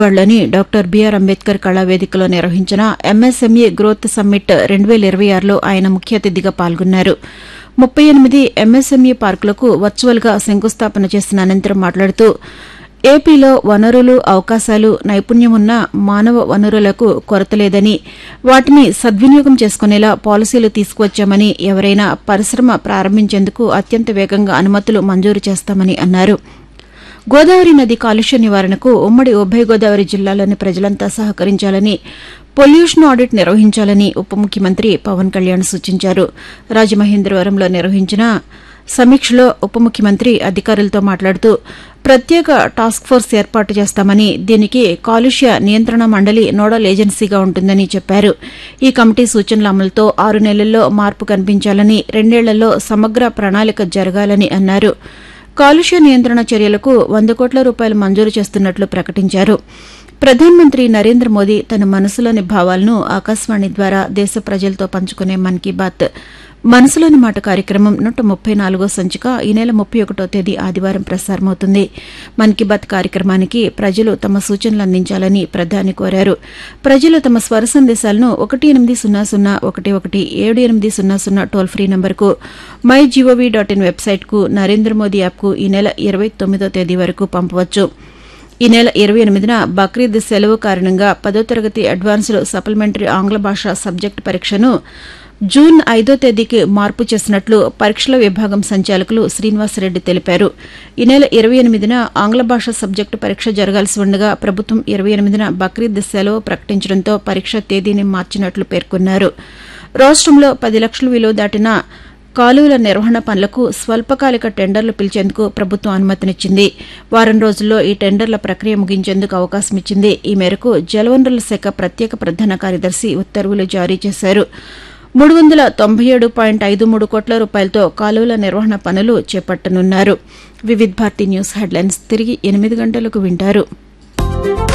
విజయవాడలోని doctor BR Ambedkar కళావేదికలో నిర్వహించిన MSME growth summit రెండు వేల ఇరవై ఆరులో ఆయన ముఖ్య అతిథిగా పాల్గొన్నారు ముప్పై ఎనిమిది ఎంఎస్ఎంఈ పార్కులకు వర్చువల్గా శంకుస్థాపన చేసిన అనంతరం మాట్లాడుతూ ఏపీలో వనరులు అవకాశాలు నైపుణ్యం ఉన్న మానవ వనరులకు కొరత లేదని వాటిని సద్వినియోగం చేసుకునేలా పాలసీలు తీసుకువచ్చామని ఎవరైనా పరిశ్రమ ప్రారంభించేందుకు అత్యంత వేగంగా అనుమతులు మంజూరు చేస్తామని అన్నారు గోదావరి నది కాలుష్య నివారణకు ఉమ్మడి ఉభయ గోదావరి జిల్లాలోని ప్రజలంతా సహకరించాలని పొల్యూషన్ ఆడిట్ నిర్వహించాలని ఉప ముఖ్యమంత్రి పవన్ కళ్యాణ్ సూచించారు రాజమహేంద్రవరంలో నిర్వహించిన సమీక్షలో ఉప ముఖ్యమంత్రి అధికారులతో మాట్లాడుతూ ప్రత్యేక టాస్క్ ఫోర్స్ ఏర్పాటు చేస్తామని దీనికి కాలుష్య నియంత్రణ మండలి నోడల్ ఏజెన్సీగా ఉంటుందని చెప్పారు ఈ కమిటీ సూచనల అమలుతో ఆరు నెలల్లో మార్పు కనిపించాలని రెండేళ్లలో సమగ్ర ప్రణాళిక జరగాలని అన్నారు కాలుష్య నియంత్రణ చర్యలకు వంద కోట్ల రూపాయలు మంజూరు చేస్తున్నట్లు ప్రకటించారు ప్రధానమంత్రి నరేంద్ర మోదీ తన మనసులోని భావాలను ఆకాశవాణి ద్వారా దేశ ప్రజలతో పంచుకునే మన్ కీ బాత్ మనసులోని మాట కార్యక్రమం నూట ముప్పై నాలుగో సంచిక ఈ నెల ముప్పై ఒకటో తేదీ ఆదివారం ప్రసారమవుతుంది మన్ కీ బాత్ కార్యక్రమానికి ప్రజలు తమ సూచనలు అందించాలని ప్రధాని కోరారు ప్రజలు తమ స్వర సందేశాలను ఒకటి ఎనిమిది సున్నా సున్నా ఒకటి ఒకటి ఏడు ఎనిమిది సున్నా సున్నా టోల్ ఫ్రీ నంబర్కు మై జీఓవీ డాట్ ఇన్ వెబ్సైట్కు నరేంద్ర మోదీ యాప్కు ఈ నెల ఇరవై తొమ్మిదో తేదీ వరకు పంపవచ్చు ఈ నెల ఇరవై ఎనిమిదిన బక్రీద్ సెలవు కారణంగా పదో తరగతి అడ్వాన్స్డ్ సప్లిమెంటరీ ఆంగ్ల భాష సబ్జెక్టు పరీక్షను జూన్ ఐదో తేదీకి మార్పు చేసినట్లు పరీక్షల విభాగం సంచాలకులు శ్రీనివాసరెడ్డి తెలిపారు ఈ నెల ఇరవై ఎనిమిదిన ఆంగ్ల భాష సబ్జెక్టు పరీక్ష జరగాల్సి ఉండగా ప్రభుత్వం ఇరవై ఎనిమిదిన బక్రీద్ సెలవు ప్రకటించడంతో పరీక్ష తేదీని మార్చినట్లు పేర్కొన్నారు రాష్టంలో పది లక్షల విలువ దాటిన కాలువల నిర్వహణ పనులకు స్వల్పకాలిక టెండర్లు పిలిచేందుకు ప్రభుత్వం అనుమతినిచ్చింది వారం రోజుల్లో ఈ టెండర్ల ప్రక్రియ ముగించేందుకు అవకాశం ఇచ్చింది ఈ మేరకు జలవనరుల శాఖ ప్రత్యేక ప్రధాన కార్యదర్శి ఉత్తర్వులు జారీ చేశారు మూడు వందల తొంభై ఏడు పాయింట్ ఐదు మూడు కోట్ల రూపాయలతో కాలువల నిర్వహణ పనులు చేపట్టనున్నారు వివిధ్ భారతి న్యూస్ హెడ్లైన్స్ తిరిగి ఎనిమిది గంటలకు వింటారు